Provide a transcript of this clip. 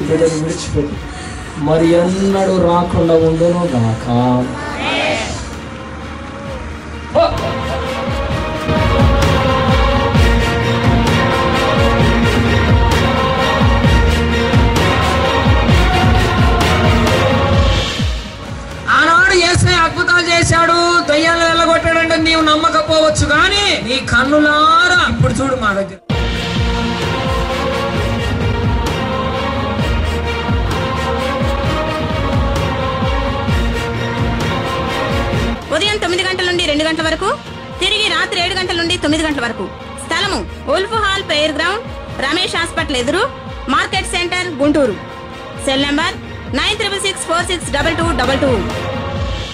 బిడ్డను విడిచిపెట్టి మరి ఎన్నడూ రాకుండా ఉండును గాక ఓ! ఆనాడు ఏసై అద్భుతాలు చేశాడు దయ్యాలు వెళ్ళగొట్టాడంటే నీవు నమ్మకపోవచ్చు కానీ నీ కన్నులారా ఇప్పుడు చూడు మా దగ్గర ఉదయం తొమ్మిది గంటల నుండి రెండు గంటల వరకు తిరిగి రాత్రి ఏడు గంటల నుండి తొమ్మిది గంటల వరకు స్థలము wolf hall prayer ground Ramesh hospital ఎదురు market centre Guntur cell number nine triple six four six double two double two